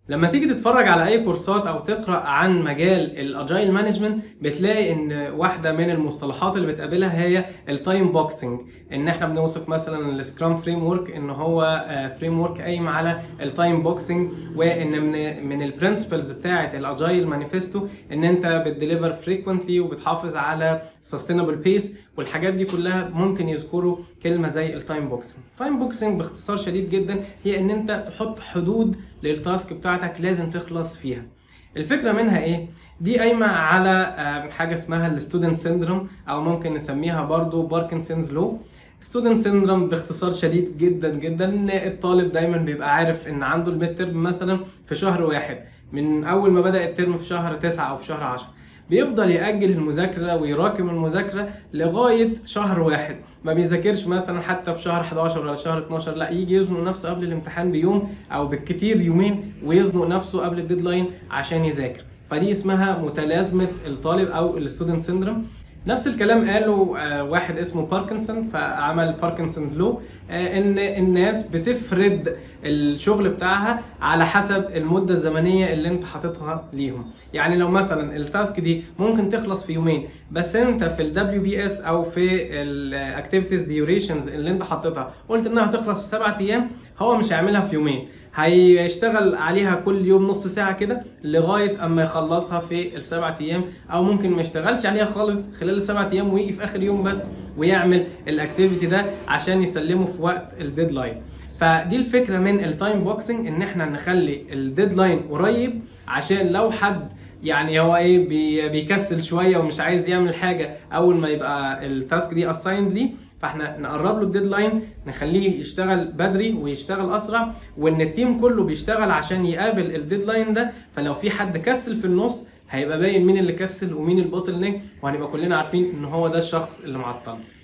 لما تيجي تتفرج على اي كورسات او تقرا عن مجال الاجايل مانجمنت بتلاقي ان واحده من المصطلحات اللي بتقابلها هي التايم بوكسنج ان احنا بنوصف مثلا السكرام فريم ورك ان هو فريم ورك قايم على التايم بوكسنج وان من من البرنسبلز بتاعه الاجايل مانيفستو ان انت بتديليفر فريكوينتلي وبتحافظ على سستينبل بيس والحاجات دي كلها ممكن يذكروا كلمه زي التايم بوكسنج التايم بوكسنج باختصار شديد جدا هي ان انت تحط حدود للتاسك بتاعتك لازم تخلص فيها الفكره منها ايه دي قايمه على حاجه اسمها الستودنت سيندروم او ممكن نسميها برضو باركنسونز لو ستودنت سيندروم باختصار شديد جدا جدا ان الطالب دايما بيبقى عارف ان عنده الميد ترم مثلا في شهر واحد من اول ما بدا الترم في شهر تسعة او في شهر 10 بيفضل يأجل المذاكرة ويراكم المذاكرة لغاية شهر واحد ما بيذاكرش مثلا حتى في شهر 11 ولا شهر 12 لا يجي يزنق نفسه قبل الامتحان بيوم او بالكتير يومين ويزنق نفسه قبل الديدلاين عشان يذاكر فدي اسمها متلازمة الطالب او الستودنت سيندروم نفس الكلام قاله واحد اسمه باركنسون فعمل باركنسونز لو ان الناس بتفرد الشغل بتاعها على حسب المده الزمنيه اللي انت حاططها ليهم يعني لو مثلا التاسك دي ممكن تخلص في يومين بس انت في الدبليو بي اس او في الاكتيفيتيز ديوريشنز اللي انت حاططها قلت انها هتخلص في سبعة ايام هو مش هيعملها في يومين هيشتغل عليها كل يوم نص ساعه كده لغايه اما يخلصها في السبعة ايام او ممكن ما يشتغلش عليها خالص خلال السبعة ايام ويجي في اخر يوم بس ويعمل الاكتيفيتي ده عشان يسلمه في وقت الديدلاين فدي الفكره من التايم بوكسنج ان احنا نخلي الديدلاين قريب عشان لو حد يعني هو ايه بي بيكسل شويه ومش عايز يعمل حاجه اول ما يبقى التاسك دي اسايند ليه فاحنا نقرب له الديدلاين نخليه يشتغل بدري ويشتغل اسرع وان التيم كله بيشتغل عشان يقابل الديدلاين ده فلو في حد كسل في النص هيبقى باين مين اللي كسل ومين البوتل نيك وهنبقى كلنا عارفين ان هو ده الشخص اللي معطل